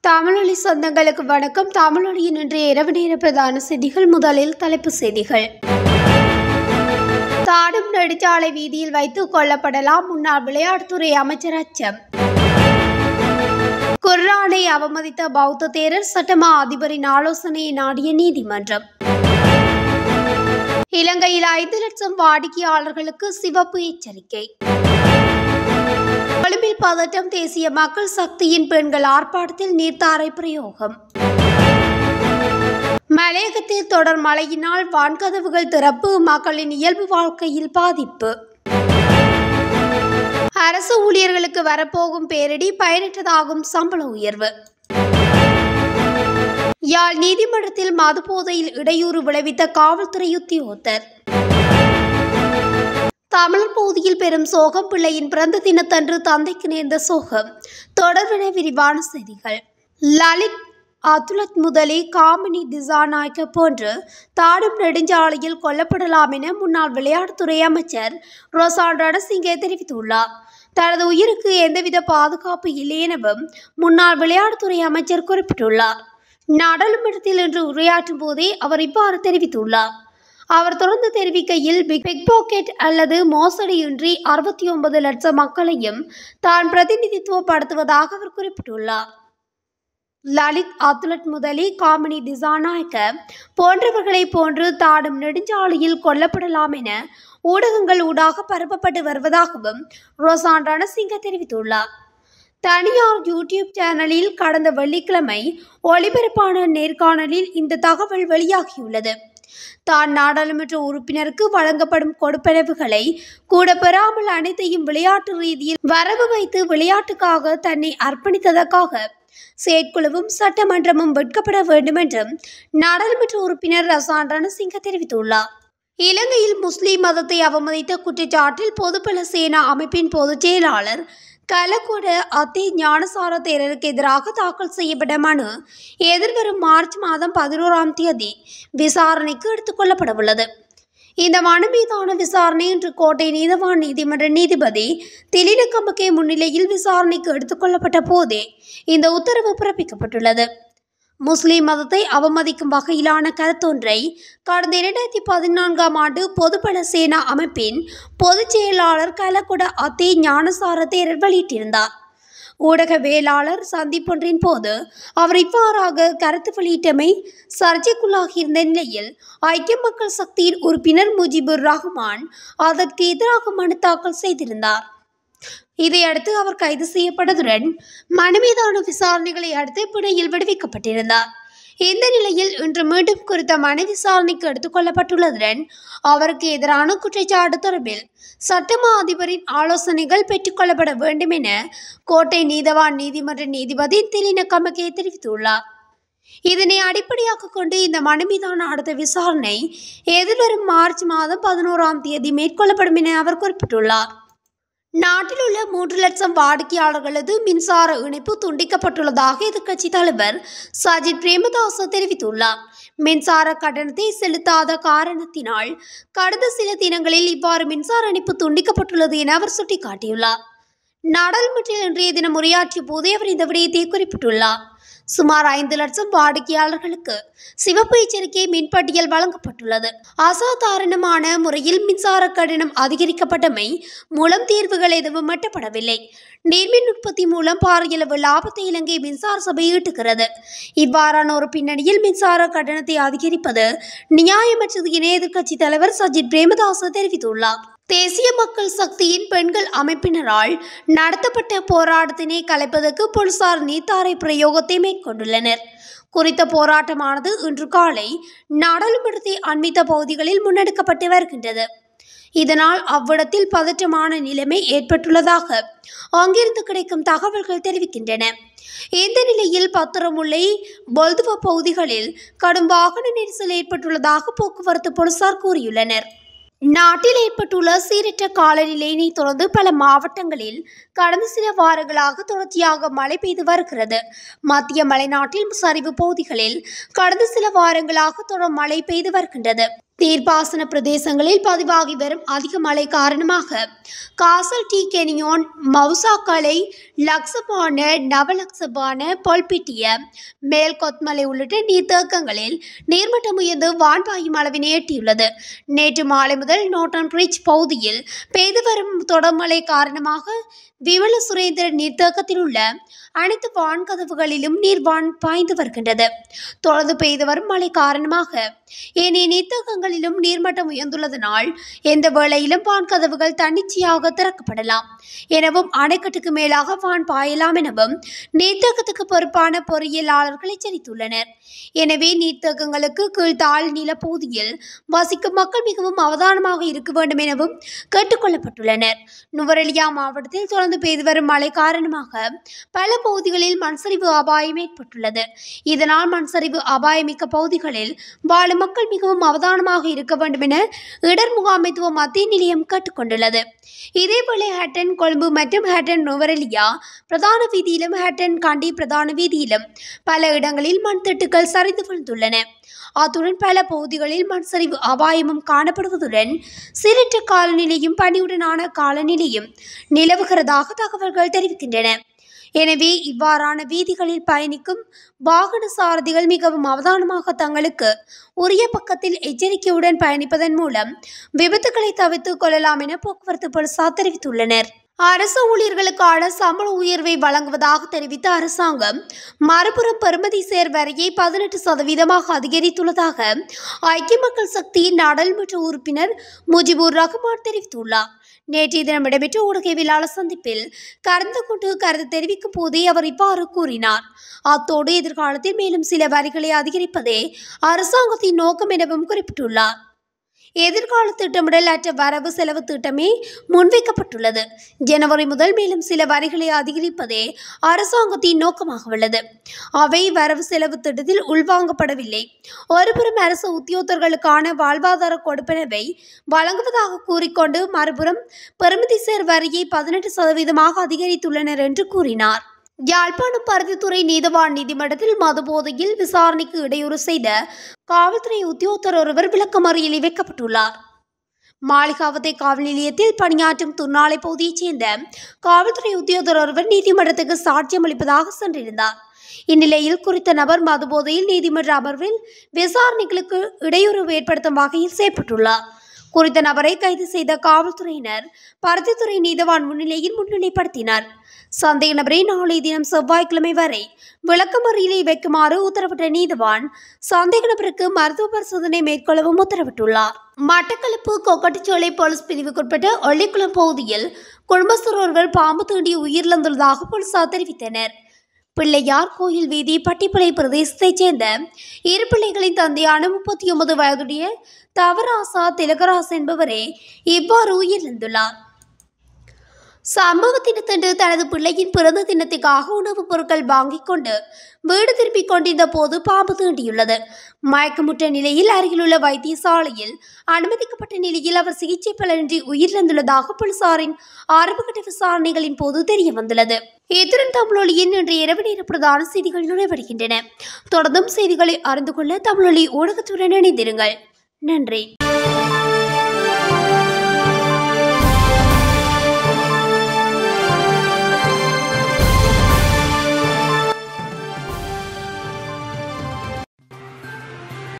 தமிழொலி சொந்தங்களுக்கு வணக்கம் தமிழொலியின் இன்றைய இரவு நேர பிரதான செய்திகள் முதலில் தலைப்புச் செய்திகள் தாடும் நெடுஞ்சாலை வீதியில் வைத்து கொல்லப்படலாம் முன்னாள் விளையாட்டுத்துறை அமைச்சர் அச்சம் குர்ஆனை அவமதித்த பௌத்த தேரர் சட்டமா அதிபரின் ஆலோசனையை நாடிய நீதிமன்றம் இலங்கையில் ஐந்து லட்சம் வாடிக்கையாளர்களுக்கு சிவப்பு எச்சரிக்கை கொழும்பில் பதட்டம் தேசிய மக்கள் சக்தியின் பெண்கள் ஆர்ப்பாட்டத்தில் நீர்த்தாரை பிரயோகம் மலையகத்தில் தொடர் மழையினால் வான்கதவுகள் திறப்பு மக்களின் இயல்பு வாழ்க்கையில் பாதிப்பு அரசு ஊழியர்களுக்கு வரப்போகும் பேரிடி பயனற்றதாகும் சம்பள உயர்வு யாழ் நீதிமன்றத்தில் மதுபோதையில் இடையூறு விளைவித்த காவல்துறை உத்தியோகத்தர் தமிழர் பகுதியில் பெரும் சோகம் பிள்ளையின் பிறந்த தினத்தன்று தந்தைக்கு நேர்ந்த சோகம் தொடர்பென விரிவான செய்திகள் லலித் அதுலத் முதலி காமினி திசாநாயக்க போன்று தாடும் நெடுஞ்சாலையில் கொல்லப்படலாம் என முன்னாள் விளையாட்டுத்துறை அமைச்சர் ரோசான் ரணசிங்கே தெரிவித்துள்ளார் தனது உயிருக்கு எந்தவித பாதுகாப்பு இல்லை எனவும் முன்னாள் விளையாட்டுத்துறை அமைச்சர் குறிப்பிட்டுள்ளார் நாடாளுமன்றத்தில் இன்று உரையாற்றும் போதே அவர் இவ்வாறு தெரிவித்துள்ளார் அவர் தொடர்ந்து தெரிவிக்கையில் பிக் பிக் பாக்கெட் அல்லது மோசடியின்றி அறுபத்தி ஒன்பது லட்சம் மக்களையும் தான் பிரதிநிதித்துவப்படுத்துவதாக அவர் குறிப்பிட்டுள்ளார் லலித் அத்துலட் முதலி காமினி திசாநாயக்க போன்றவர்களை போன்று தாடும் நெடுஞ்சாலையில் கொல்லப்படலாம் என ஊடகங்கள் ஊடாக பரப்பப்பட்டு வருவதாகவும் ரோசான் ரணசிங்க தெரிவித்துள்ளார் தனியார் யூடியூப் சேனலில் கடந்த வெள்ளிக்கிழமை ஒளிபரப்பான நேர்காணலில் இந்த தகவல் வெளியாகியுள்ளது தான் நாடாளுமன்ற உறுப்பினருக்கு வழங்கப்படும் கொடுப்பனவுகளை கூட பெறாமல் அனைத்தையும் விளையாட்டு ரீதியில் வரவு வைத்து விளையாட்டுக்காக தன்னை அர்ப்பணித்ததற்காக செயற்குழுவும் சட்டமன்றமும் வெட்கப்பட வேண்டும் என்றும் நாடாளுமன்ற உறுப்பினர் ரசான் ரணசிங்க தெரிவித்துள்ளார் இலங்கையில் முஸ்லிம் மதத்தை அவமதித்த குற்றச்சாட்டில் பொதுபல சேனா அமைப்பின் பொதுச் செயலாளர் கலக்கொட அத்தி ஞானசார தேரருக்கு எதிராக தாக்கல் செய்யப்பட்ட மனு எதிர்வரும் மார்ச் மாதம் பதினோராம் தேதி விசாரணைக்கு எடுத்துக்கொள்ளப்பட உள்ளது இந்த மனு மீதான விசாரணை இன்று கோட்டை நீதவான் நீதிமன்ற நீதிபதி திலினக்கம்பக்கே முன்னிலையில் விசாரணைக்கு எடுத்துக்கொள்ளப்பட்ட போதே இந்த உத்தரவு பிறப்பிக்கப்பட்டுள்ளது முஸ்லிம் மதத்தை அவமதிக்கும் வகையிலான கருத்தொன்றை கடந்த இரண்டாயிரத்தி பதினான்காம் ஆண்டு பொதுபல சேனா அமைப்பின் பொதுச் செயலாளர் கலக்குட அத்தி ஞானசார தேரர் வெளியிட்டிருந்தார் ஊடகவியலாளர் சந்திப்பொன்றின் போது அவர் இவ்வாறாக கருத்து வெளியிட்டமை சர்ச்சைக்குள்ளாகியிருந்த நிலையில் ஐக்கிய மக்கள் சக்தியின் உறுப்பினர் முஜிபுர் ரஹ்மான் அதற்கு எதிராக மனு தாக்கல் செய்திருந்தார் இதையடுத்து அவர் கைது செய்யப்பட்டதுடன் மனு மீதான விசாரணைகளை அடுத்து பிணையில் விடுவிக்கப்பட்டிருந்தார் இந்த நிலையில் இன்று மீண்டும் குறித்த மனு விசாரணைக்கு எடுத்துக்கொள்ளப்பட்டுள்ளதுடன் அவருக்கு எதிரான குற்றச்சாட்டு தொடர்பில் சட்டமா அதிபரின் ஆலோசனைகள் பெற்றுக்கொள்ளப்பட வேண்டும் என கோட்டை நீதவான் நீதிமன்ற நீதிபதி திலின கமகே தெரிவித்துள்ளார் இதனை அடிப்படையாக கொண்டு இந்த மனு மீதான அடுத்த விசாரணை எதிர்வரும் மார்ச் மாதம் பதினோராம் தேதி மேற்கொள்ளப்படும் என அவர் குறிப்பிட்டுள்ளார் நாட்டில் உள்ள மூன்று லட்சம் வாடிக்கையாளர்களது மின்சார இணைப்பு துண்டிக்கப்பட்டுள்ளதாக எதிர்க்கட்சி தலைவர் சஜித் பிரேமதாச தெரிவித்துள்ளார் மின்சார கட்டணத்தை செலுத்தாத காரணத்தினால் கடந்த சில தினங்களில் இவ்வாறு மின்சார இணைப்பு துண்டிக்கப்பட்டுள்ளது என அவர் சுட்டிக்காட்டியுள்ளார் நாடாளுமன்றில் இன்றைய தினம் உரையாற்றிய போதே அவர் இந்த விடயத்தை குறிப்பிட்டுள்ளார் சுமார் ஐந்து லட்சம் வாடிக்கையாளர்களுக்கு சிவப்பு எச்சரிக்கை மின்பட்டியல் வழங்கப்பட்டுள்ளது அசாதாரணமான முறையில் மின்சார கட்டணம் அதிகரிக்கப்பட்டமை மூலம் தீர்வுகள் எதுவும் எட்டப்படவில்லை நீர்மின் உற்பத்தி மூலம் பாரியளவு லாபத்தை இலங்கை மின்சார சபை ஈட்டுகிறது இவ்வாறான ஒரு பின்னணியில் மின்சார கட்டணத்தை அதிகரிப்பது நியாயமற்றது என எதிர்க்கட்சித் தலைவர் சஜித் பிரேமதாச தெரிவித்துள்ளார் தேசிய மக்கள் சக்தியின் பெண்கள் அமைப்பினரால் நடத்தப்பட்ட போராட்டத்தினை கலைப்பதற்கு போலீசார் நீத்தாரை பிரயோகத்தை மேற்கொண்டுள்ளனர் குறித்த போராட்டமானது இன்று காலை நாடாளுமன்றத்தை அண்மித்த பகுதிகளில் முன்னெடுக்கப்பட்டு வருகின்றது இதனால் அவ்விடத்தில் பதற்றமான நிலைமை ஏற்பட்டுள்ளதாக அங்கிருந்து கிடைக்கும் தகவல்கள் தெரிவிக்கின்றன இந்த நிலையில் பத்திரமுல்லை பொல்துவ பகுதிகளில் கடும் வாகன நெரிசல் ஏற்பட்டுள்ளதாக போக்குவரத்து போலீசார் கூறியுள்ளனர் நாட்டில் ஏற்பட்டுள்ள சீரற்ற காலநிலையினை தொடர்ந்து பல மாவட்டங்களில் கடந்த சில வாரங்களாக தொடர்ச்சியாக மழை பெய்து வருகிறது மத்திய மலைநாட்டில் சரிவு பகுதிகளில் கடந்த சில வாரங்களாக தொடர் மழை பெய்து வருகின்றது நீர்ப்பாசன பிரதேசங்களில் பதிவாகி வரும் அதிக மழை காரணமாக Castlereagh Canyon Maussakelle Laxapana Nawalaxapana Polpitiya மேல் கொத்மலை உள்ளிட்ட நீர்த்தேக்கங்களில் நீர்மட்டம் உயர்ந்து வான்பாயும் அளவினை எட்டியுள்ளது நேற்று மாலை முதல் நோட்டன் பிரிட்ஜ் பகுதியில் பெய்து வரும் தொடர்மழை காரணமாக விமல சுரேந்திரன் நீர்த்தேக்கத்தில் உள்ள அனைத்து வான்கதவுகளிலும் நீர் வான் பாய்ந்து வருகின்றது தொடர்ந்து பெய்து வரும் மழை காரணமாக ஏனைய நீர்த்தேக்கங்களிலும் நீர்மட்டம் உயர்ந்துள்ளதனால் எந்த வேளையிலும் வான் கதவுகள் தன்னிச்சையாக திறக்கப்படலாம் எனவும் அணைக்கட்டுக்கு மேலாக வான் பாயலாம் எனவும் நீர்த்தேக்கத்துக்கு பொறுப்பான பொறியியலாளர்கள் எச்சரித்துள்ளனர் எனவே நீர்த்தேக்கங்களுக்கு கீழ் தாழ் நிலப்பகுதியில் வசிக்கும் மக்கள் மிகவும் அவதானமாக இருக்க வேண்டும் எனவும் கேட்டுக்கொள்ளப்பட்டுள்ளனர் நுவரெலியா மாவட்டத்தில் தொடர்ந்து பெய்து வரும் மழை காரணமாக பல பகுதிகளில் மண்சரிவு அபாயம் ஏற்பட்டுள்ளது இதனால் மண்சரிவு அபாயமிக்க பகுதிகளில் வாழும் மக்கள் மிகவும் அவதானமாக இருக்க வேண்டும் என இடர் முகாமைத்துவ மத்திய நிலையம் கேட்டுக்கொண்டுள்ளது இதேபோல ஹட்டன் கொழும்பு மற்றும் ஹட்டன் நுவரெலியா பிரதான வீதியிலும் ஹட்டன் காண்டி பிரதான வீதியிலும் பல இடங்களில் மண் திட்டுகள் சரிந்து விழுந்துள்ளன அத்துடன் பல பகுதிகளில் மண் சரிவு அபாயமும் காணப்படுவதுடன் சீரற்ற காலநிலையும் பனியுடனான காலநிலையும் நிலவுகிறதாக தகவல்கள் தெரிவிக்கின்றன எனவே இவ்வாறான வீதிகளில் பயணிக்கும் வாகன சாரதிகள் மிகவும் அவதானமாக தங்களுக்கு உரிய பக்கத்தில் எச்சரிக்கையுடன் பயணிப்பதன் மூலம் விபத்துகளை தவிர்த்துக் கொள்ளலாம் என போக்குவரத்து போலீசார் தெரிவித்துள்ளனர் அரசு ஊழியர்களுக்கான சம்பள உயர்வை வழங்குவதாக தெரிவித்த அரசாங்கம் மறுபுறம் பெறுமதி சேர் வரியை பதினெட்டு சதவீதமாக அதிகரித்துள்ளதாக ஐக்கிய மக்கள் சக்தியின் நாடாளுமன்ற உறுப்பினர் முஜிபுர் ரஹ்மான் தெரிவித்துள்ளார் நேற்றைய தினம் இடம்பெற்ற ஊடகவியலாளர் சந்திப்பில் கலந்து கொண்டு கருத்து தெரிவிக்கும் போதே அவர் இவ்வாறு கூறினார் அத்தோடு எதிர்காலத்தில் மேலும் சில வரிகளை அதிகரிப்பதே அரசாங்கத்தின் நோக்கம் எனவும் குறிப்பிட்டுள்ளார் எதிர்கால திட்டமிடல் அற்ற வரவு செலவு திட்டமே முன்வைக்கப்பட்டுள்ளது ஜனவரி முதல் மேலும் சில வரிகளை அதிகரிப்பதே அரசாங்கத்தின் நோக்கமாக உள்ளது அவை வரவு செலவு திட்டத்தில் உள்வாங்கப்படவில்லை ஒருபுறம் அரசு உத்தியோகர்களுக்கான வாழ்வாதார கொடுப்பனவை வழங்குவதாக கூறிக்கொண்டு மறுபுறம் பெறுமதி சேர் வரியை பதினெட்டு சதவீதமாக அதிகரித்துள்ளனர் என்று கூறினார் யாழ்ப்பாணம் பருத்தித்துறை நீதவான் நீதிமன்றத்தில் மதுபோதையில் விசாரணைக்கு இடையூறு செய்த காவல்துறை உத்தியோகத்தர் ஒருவர் விளக்கமறியலில் வைக்கப்பட்டுள்ளார் மாளிகாவத்தை காவல் நிலையத்தில் பணியாற்றும் துர்நாளை பகுதியைச் சேர்ந்த காவல்துறை உத்தியோகத்தர் ஒருவர் நீதிமன்றத்துக்கு சாட்சியம் அளிப்பதாக சென்றிருந்தார் இந்நிலையில் குறித்த நபர் மதுபோதையில் நீதிமன்ற அமர்வில் விசாரணைகளுக்கு இடையூறு ஏற்படுத்தும் வகையில் செயற்பட்டுள்ளார் குறித்த நபரை கைது செய்த காவல்துறையினர் பருத்தித்துறை நீதவான் முன்னிலையில் முன்னிலைப்படுத்தினர் சந்தேக நபரை நாளை தினம் செவ்வாய்க்கிழமை வரை விளக்கமறியலை வைக்குமாறு உத்தரவிட்ட நீதவான் சந்தேக நபருக்கு மருத்துவ பரிசோதனை மேற்கொள்ளவும் உத்தரவிட்டுள்ளார் மட்டக்களப்பு கொக்கட்டிச்சோலை போலீஸ் பிரிவுக்குட்பட்ட ஒல்லிக்குளம் பகுதியில் குடும்பஸ்தர் ஒருவர் பாம்பு தீண்டி உயிரிழந்துள்ளதாக போலீசார் தெரிவித்தனர் பிள்ளையார் கோயில் வீதி பட்டிப்பளை பிரதேசத்தைச் சேர்ந்த இரு பிள்ளைகளின் தந்தையான முப்பத்தி ஒன்பது வயதுடைய தவராசா திலகராஸ் என்பவரே இவ்வாறு உயிரிழந்துள்ளார் சம்பவ தினத்தன்று தனது பிள்ளையின் பிறந்த தினத்துக்காக உணவுப் பொருட்கள் வாங்கிக் கொண்டு வீடு திரும்பிக் கொண்டிருந்த போது பாம்பு தீண்டியுள்ளது மயக்கமுற்ற நிலையில் அருகிலுள்ள வைத்தியசாலையில் அனுமதிக்கப்பட்ட நிலையில் அவர் சிகிச்சை பலனின்றி உயிரிழந்துள்ளதாக போலீசாரின் ஆரம்பகட்ட விசாரணைகளின் போது தெரிய வந்துள்ளது இத்துடன் தமிழொலியின் இன்று இரவு நேர பிரதான செய்திகள் நுழைவடைகின்றன தொடர்ந்தும் செய்திகளை அறிந்து கொள்ள தமிழொலி ஊடகத்துடன் இணைந்திருங்கள் நன்றி